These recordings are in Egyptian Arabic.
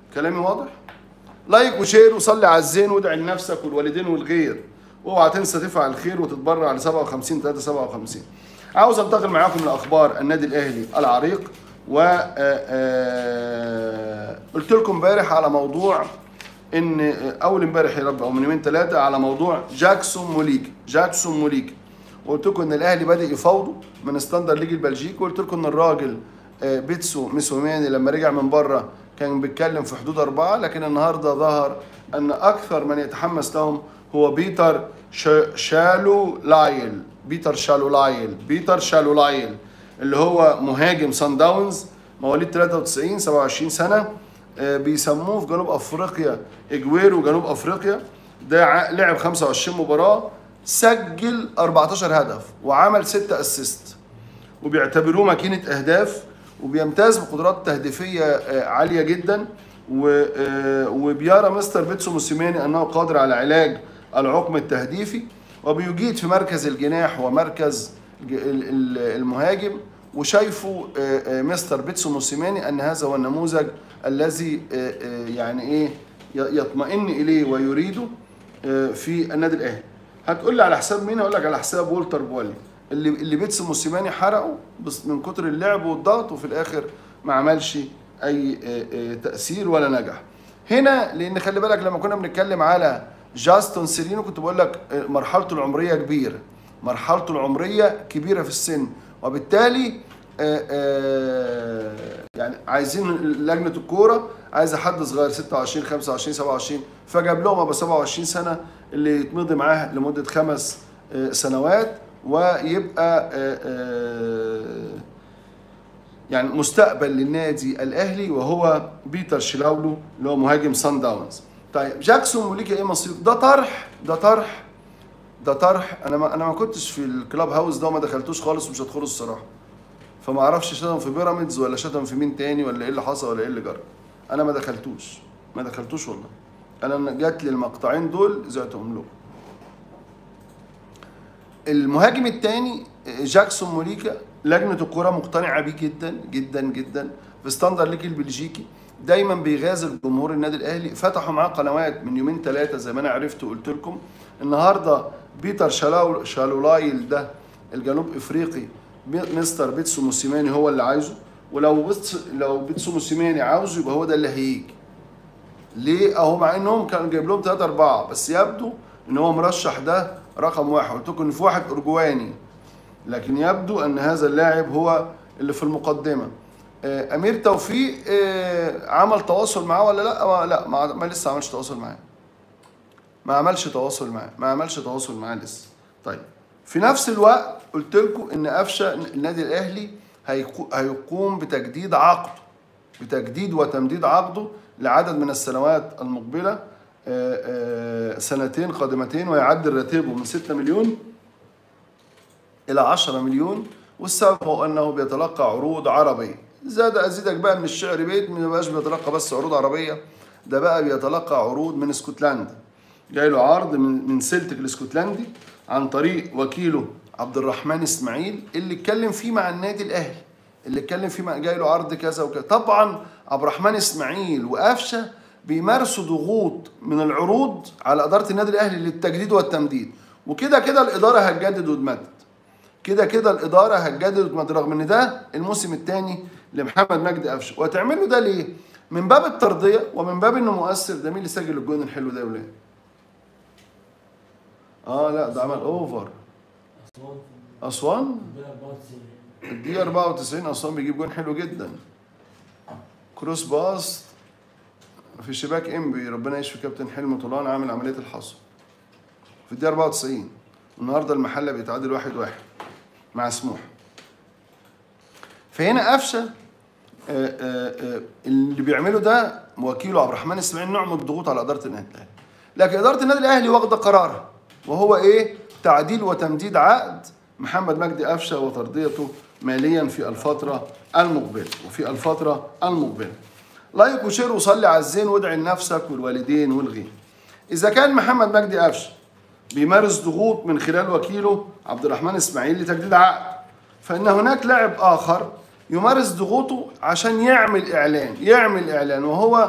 كلامي واضح لايك وشير وصلي على الزين وادعي لنفسك والوالدين والغير واوعى تنسى تفعل الخير وتتبرع ل 57 3 57 عاوز انتقل معاكم لاخبار النادي الاهلي العريق و آه، آه، قلت لكم امبارح على موضوع ان اول امبارح يا رب او من يومين ثلاثه على موضوع جاكسون موليك جاكسون موليك وقلت لكم ان الاهلي بدا يفاوضه من ستاندر ليج البلجيكي وقلت لكم ان الراجل آه، بيتسو ميسوماني لما رجع من بره كان بيتكلم في حدود أربعة لكن النهاردة ظهر أن أكثر من يتحمس لهم هو بيتر ش- شالو لايل بيتر شالو لايل بيتر شالو لايل اللي هو مهاجم سان داونز مواليد 93 27 سنة آه، بيسموه في جنوب أفريقيا إجويرو جنوب أفريقيا ده ع- لعب 25 مباراة سجل 14 هدف وعمل 6 اسيست وبيعتبروه ماكينة أهداف وبيمتاز بقدرات تهديفية آه، عالية جدا و- آه، وبيرى مستر بيتسو موسيماني أنه قادر على علاج العقم التهديفي وبيجيد في مركز الجناح ومركز ج- ال- ال- المهاجم وشايفه آه، آه، مستر بيتسو موسيماني أن هذا هو النموذج الذي آه، آه، يعني إيه ي- يطمئن إليه ويريده آه، في النادي الأهلي هتقول لي على حساب مين هقول لك على حساب وولتر بولي اللي اللي بيتس موسيماني حرقه بس من كتر اللعب والضغط وفي الاخر ما عملش اي آه، آه، تاثير ولا نجح هنا لان خلي بالك لما كنا بنتكلم على جاستون سيرينو كنت بقول لك آه، مرحلته العمريه كبيره مرحلته العمريه كبيره في السن وبالتالي آه، آه، يعني عايزين لجنه الكوره عايزه حد صغير 26 25 27 فجاب لهم ابو 27 سنه اللي يتمضي معاه لمده خمس آه، سنوات ويبقى آه، آه، يعني مستقبل للنادي الاهلي وهو بيتر شلاولو اللي هو مهاجم سان داونز طيب جاكسون موليكا ايه مصير ده طرح ده طرح ده طرح انا ما انا ما كنتش في الكلاب هاوس ده وما دخلتوش خالص ومش هدخله الصراحه فما اعرفش شتم في بيراميدز ولا شتم في مين تاني ولا ايه اللي حصل ولا ايه اللي جرى انا ما دخلتوش ما دخلتوش والله انا جات لي المقطعين دول زعتهم له المهاجم الثاني جاكسون موليكا لجنه الكره مقتنعه بيه جدا جدا جدا في ستاندر ليج البلجيكي دايما بيغازل جمهور النادي الاهلي فتحوا معاه قنوات من يومين ثلاثه زي ما انا عرفت وقلت لكم النهارده بيتر شالاو شالولايل ده الجنوب افريقي بي- مستر بيتسو موسيماني هو اللي عايزه ولو بيتس لو بيتسو موسيماني عاوزه يبقى هو ده اللي هيجي ليه اهو مع انهم كانوا جايب لهم 3 4 بس يبدو ان هو مرشح ده رقم واحد قلت لكم ان في واحد ارجواني لكن يبدو ان هذا اللاعب هو اللي في المقدمه آه، امير توفيق آه، عمل تواصل معاه ولا لا ما لا ما, ما لسه عملش تواصل معاه ما عملش تواصل معاه ما عملش تواصل معاه لسه طيب في نفس الوقت قلت لكم ان قفشه النادي الاهلي هيقو- هيقوم بتجديد عقده بتجديد وتمديد عقده لعدد من السنوات المقبله آه، آه، سنتين قادمتين ويعدل راتبه من 6 مليون الى 10 مليون والسبب هو انه بيتلقى عروض عربيه زاد ازيدك بقى من الشعر بيت ما بقاش بيتلقى بس عروض عربيه ده بقى بيتلقى عروض من اسكتلندا جاي له عرض من من سلتك الاسكتلندي عن طريق وكيله عبد الرحمن اسماعيل اللي اتكلم فيه مع النادي الاهلي اللي اتكلم فيه مع جاي له عرض كذا وكذا طبعا عبد الرحمن اسماعيل وقفشه بيمارسوا ضغوط من العروض على اداره النادي الاهلي للتجديد والتمديد وكده كده الاداره هتجدد وتمدد كده كده الاداره هتجدد وتمدد رغم ان ده الموسم الثاني لمحمد مجدي قفشه وهتعملوا ده ليه؟ من باب الترضيه ومن باب انه مؤثر ده مين اللي سجل الجون الحلو ده يا ولاد؟ اه لا ده عمل اوفر أسوان اسوان ده 94 الدقيقه 94 اسوان بيجيب جون حلو جدا كروس باص في شباك انبي ربنا يشفي كابتن حلمي طولان عامل عمليه الحصر في الدقيقه 94 النهارده المحله بيتعادل واحد واحد مع سموح فهنا قفشه آه، آه، آه، اللي بيعمله ده وكيله عبد الرحمن اسماعيل نوع من الضغوط على اداره النادي الاهلي لكن اداره النادي الاهلي واخده قرارها وهو ايه تعديل وتمديد عقد محمد مجدي قفشه وترضيته ماليا في الفتره المقبله وفي الفتره المقبله لايك وشير وصلي على الزين وادعي لنفسك والوالدين والغير اذا كان محمد مجدي قفشه بيمارس ضغوط من خلال وكيله عبد الرحمن اسماعيل لتجديد عقد فان هناك لاعب اخر يمارس ضغوطه عشان يعمل اعلان يعمل اعلان وهو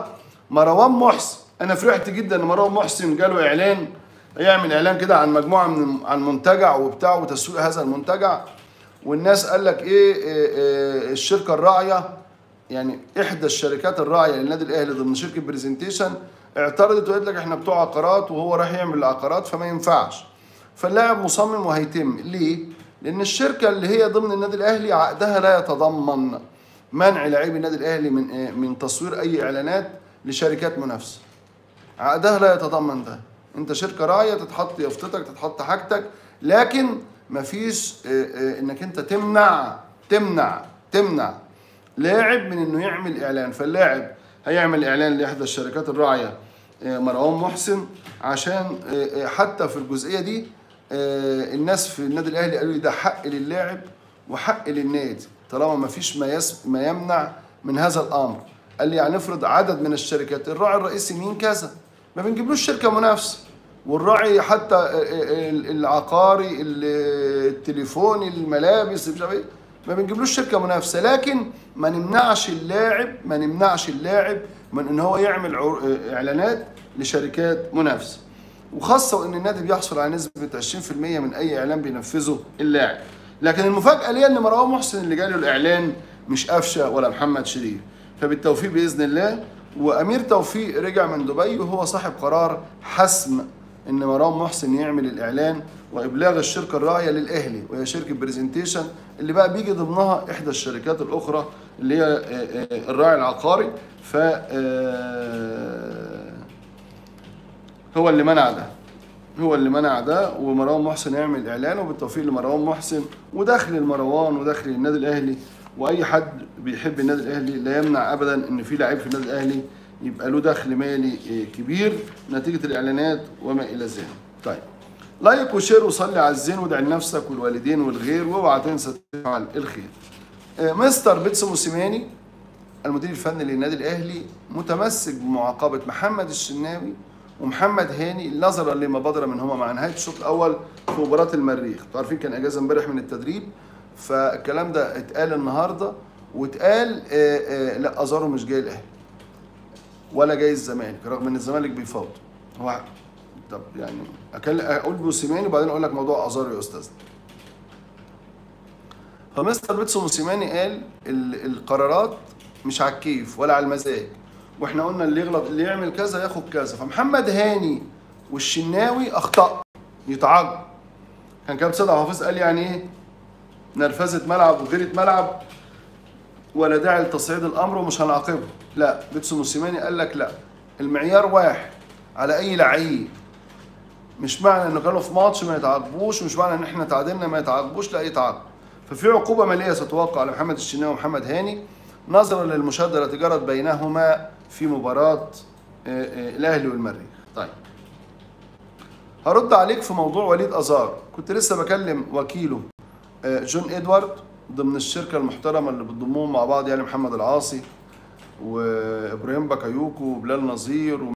مروان محسن انا فرحت جدا ان مروان محسن جاله اعلان يعمل اعلان كده عن مجموعه من عن منتجع وبتاع وتسويق هذا المنتجع والناس قال لك ايه, إيه, إيه الشركه الراعيه يعني احدى الشركات الراعيه للنادي الاهلي ضمن شركه برزنتيشن اعترضت وقالت لك احنا بتوع عقارات وهو رايح يعمل العقارات فما ينفعش فاللاعب مصمم وهيتم ليه؟ لان الشركه اللي هي ضمن النادي الاهلي عقدها لا يتضمن منع لاعبي النادي الاهلي من إيه؟ من تصوير اي اعلانات لشركات منافسه عقدها لا يتضمن ده انت شركه راعيه تتحط يافطتك تتحط حاجتك لكن مفيش آه، آه، انك انت تمنع تمنع تمنع لاعب من انه يعمل اعلان فاللاعب هيعمل اعلان لاحدى الشركات الراعيه آه، مروان محسن عشان آه، آه، حتى في الجزئيه دي آه، الناس في النادي الاهلي قالوا لي ده حق للاعب وحق للنادي طالما ما فيش ما يس ما يمنع من هذا الامر قال لي يعني افرض عدد من الشركات الراعي الرئيسي مين كذا ما بنجيبلوش شركه منافسه والراعي حتى العقاري التليفوني الملابس مش عارف ايه ما بنجيبلوش شركه منافسه لكن ما نمنعش اللاعب ما نمنعش اللاعب من ان هو يعمل عر- اعلانات لشركات منافسه وخاصه وان النادي بيحصل على نسبه 20% من اي اعلان بينفذه اللاعب لكن المفاجاه ليا ان مروان محسن اللي جاله الاعلان مش قفشه ولا محمد شريف فبالتوفيق باذن الله وامير توفيق رجع من دبي وهو صاحب قرار حسم ان مروان محسن يعمل الاعلان وابلاغ الشركه الراعيه للاهلي وهي شركه برزنتيشن اللي بقى بيجي ضمنها احدى الشركات الاخرى اللي هي آه، آه، الراعي العقاري ف آه، هو اللي منع ده هو اللي منع ده ومروان محسن يعمل اعلان وبالتوفيق لمروان محسن ودخل المروان ودخل النادي الاهلي واي حد بيحب النادي الاهلي لا يمنع ابدا ان في لعيب في النادي الاهلي يبقى له دخل مالي آه، كبير نتيجه الاعلانات وما الى ذلك. طيب لايك وشير وصلي على الزين وادعي لنفسك والوالدين والغير واوعى تنسى تفعل الخير. آه، مستر بيتسو موسيماني المدير الفني للنادي الاهلي متمسك بمعاقبه محمد الشناوي ومحمد هاني نظرا لما بدر منهما مع نهايه الشوط الاول في مباراه المريخ، انتوا عارفين كان اجازه امبارح من التدريب فالكلام ده اتقال النهارده واتقال آه، آه، لا ازارو مش جاي الاهلي ولا جاي الزمالك رغم ان الزمالك بيفاوض هو طب يعني أكل- اقول موسيماني وبعدين اقول لك موضوع ازارو يا استاذ فمستر بيتسو موسيماني قال ال- القرارات مش على الكيف ولا على المزاج واحنا قلنا اللي يغلط اللي يعمل كذا ياخد كذا فمحمد هاني والشناوي اخطا يتعاقب كان كابتن سيد عبد الحفيظ قال يعني ايه نرفزه ملعب وغيره ملعب ولا داعي لتصعيد الامر ومش هنعاقبه لا بيتسو موسيماني قال لك لا المعيار واحد على اي لعيب مش معنى انه كانوا في ماتش ما يتعاقبوش ومش معنى ان احنا تعادلنا ما يتعاقبوش لا يتعاقب ففي عقوبه ماليه ستوقع على محمد الشناوي ومحمد هاني نظرا للمشاده التي جرت بينهما في مباراه آه، آه، الاهلي والمريخ طيب هرد عليك في موضوع وليد ازار كنت لسه بكلم وكيله آه، جون ادوارد ضمن الشركه المحترمه اللي بتضمهم مع بعض يعني محمد العاصي وابراهيم بكايوكو وبلال نظير